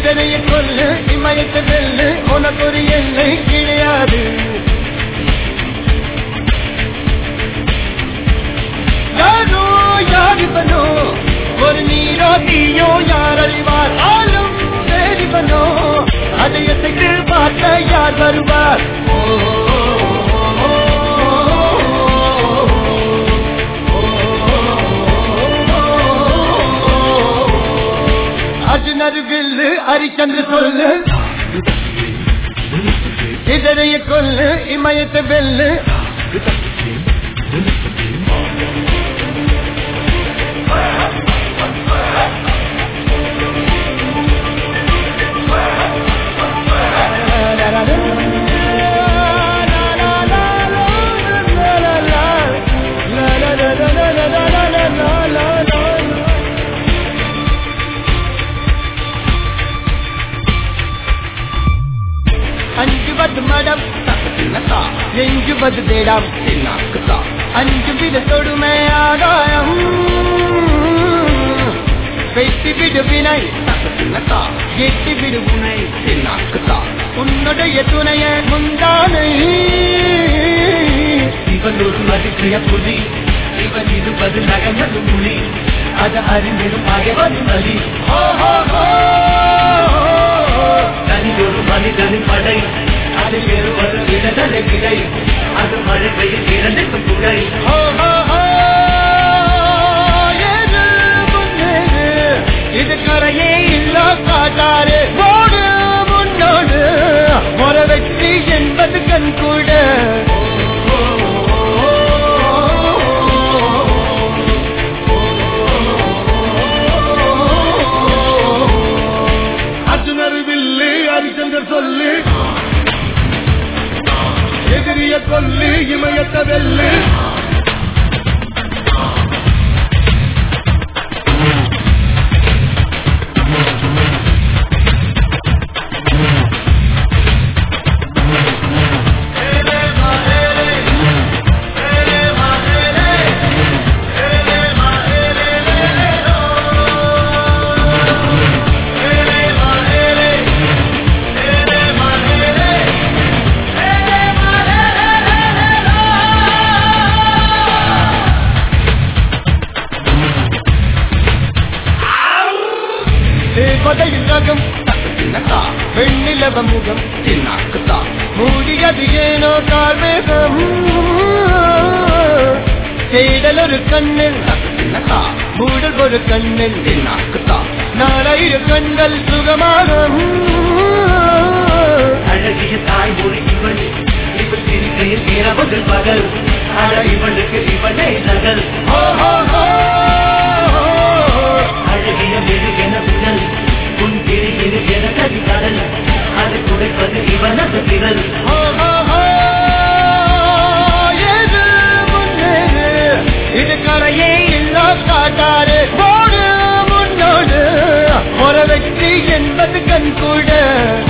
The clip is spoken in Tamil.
இதனைய கொல்லு இமயத்தை வெல்லு உனக்கு ஒரு எல்லை கிடையாது யாரோ யாரிவனோ ஒரு நீரோ தீயோ யார் அறிவார் ஆளும் வேறிவனோ அதை எசைத்து பார்த்த யார் வருவார் ஓ, ஓ, அர்ஜுனர் வில்லு ஹரிச்சந்திர சொல்லு இதனைய கொல்லு இமயத்தை வெல்லு அஞ்சுவது மடம் நெஞ்சுவது தேடம் அஞ்சு வித தொடுமை ஆதாயம் வெட்டி விடு வினை எட்டி விடு உனை உன்னுடைய துணைய முந்தானை இவன் ஒரு அதிசய புலி இவன் இருப்பது நகமது புலி அது அறிந்திடும் ஆகவது வலி ஹோ, ஹோ, ஹோ. தனி ஒரு மனிதனின் படை அது பெறுவது விடுதலை விடை அது மழை பெய்யும் இரண்டுக்கும் புகை ஹோ, ஹோ, ஹோ. ஏது முன்னேறு, இது கரையே இல்ல காட்டாறு ஓடு முன்னோடு ஒரு வெற்றி என்பது கண் கூட அர்ஜுனர் வில்லு ஹரிச்சந்தர் சொல்லு எதிரிய கொல்லு இமயத்த வெல்லு தேவதையின் ரகம் வெண்ணிலவ முகம் மூடியது ஏனோ கார்மேகம் தேடல் ஒரு கண்ணில் மூடல் ஒரு கண்ணில் நாலாயிரம் கண்கள் சுகமாக அழகிய தாய்மொழி இவள் இவள் சிரிக்கையில் இரவுகள் பகல் அழ இவளுக்கு இவளே நகல் அழகிய மெழுகென புகழ் உன் பிரியில் என கதி கடல் அது குடைப்பது இவனது விரல் ஏது முன்னேறு இது கரையே இல்ல காட்டாறு போடு முன்னோடு ஒரு வெற்றி என்பது கண் கூட